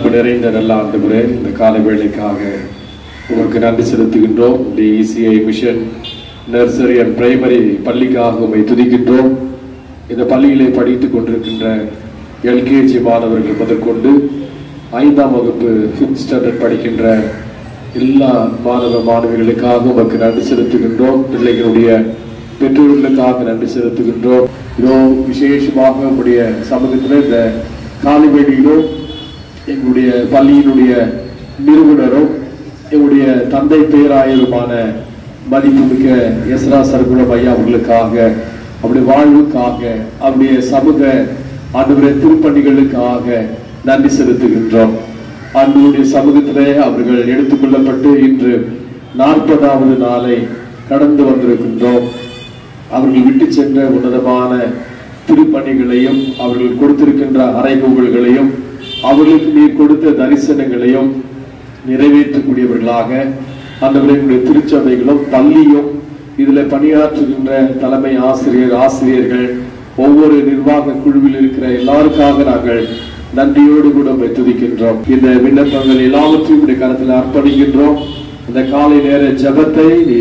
அன்பு நிறைந்த நல்ல ஆண்டவரே இந்த கால வேளைக்காக உமக்கு நன்றி செலுத்துகின்றோம் இந்த ECI mission nursery and primary பள்ளிக்காக உம்மை துதிக்கின்றோம் இந்த பள்ளியிலே படித்துக் கொண்டிருக்கின்ற எல்கேஜி மாணவர்கள் முதற்கொண்டு ஐந்தாம் வகுப்பு ஃபிஃப்த் ஸ்டாண்டர்ட் படிக்கின்ற எல்லா மாணவ மாணவிகளுக்காக உமக்கு நன்றி செலுத்துகின்றோம் பிள்ளைகளுடைய பெற்றோர்களுக்காக நன்றி செலுத்துகின்றோம் இதோ விசேஷமாக உங்களுடைய சமூகத்தில் இந்த காலை வேளையிலும் எங்களுடைய பள்ளியினுடைய நிறுவனரும் எங்களுடைய தந்தை பேராயருமான மதிப்புமிக்க எஸ்ரா சர்க்குலம் ஐயா அவர்களுக்காக அவருடைய வாழ்வுக்காக அவருடைய சமூக ஆண்டவருடைய திருப்பணிகளுக்காக நன்றி செலுத்துகின்றோம் ஆண்டவருடைய சமூகத்திலே அவர்கள் எடுத்துக்கொள்ளப்பட்டு இன்று நாற்பதாவது நாளை கடந்து வந்திருக்கின்றோம் அவர்கள் விட்டு சென்ற உன்னதமான திருப்பணிகளையும் அவர்கள் கொடுத்திருக்கின்ற அறைகூவல்களையும் அவர்களுக்கு நீர் கொடுத்த தரிசனங்களையும் நிறைவேற்றக்கூடியவர்களாக அந்தவர்களுடைய திருச்சபைகளும் பள்ளியும் இதுல பணியாற்றுகின்ற தலைமை ஆசிரியர் ஆசிரியர்கள் ஒவ்வொரு நிர்வாக குழுவில் இருக்கிற எல்லாருக்காக நாங்கள் நன்றியோடு கூட உம்மை துதிக்கின்றோம் இந்த விண்ணப்பங்கள் எல்லாவற்றையும் உடைய கருத்தில் அர்ப்பணிக்கின்றோம் இந்த காலை நேர ஜெபத்தை நீ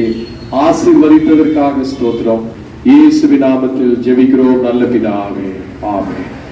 ஆசீர்வதித்ததற்காக ஸ்தோத்திரம் இயேசுவின் நாமத்தில் ஜெபிக்கிறோம் நல்ல பிதாவே ஆமென்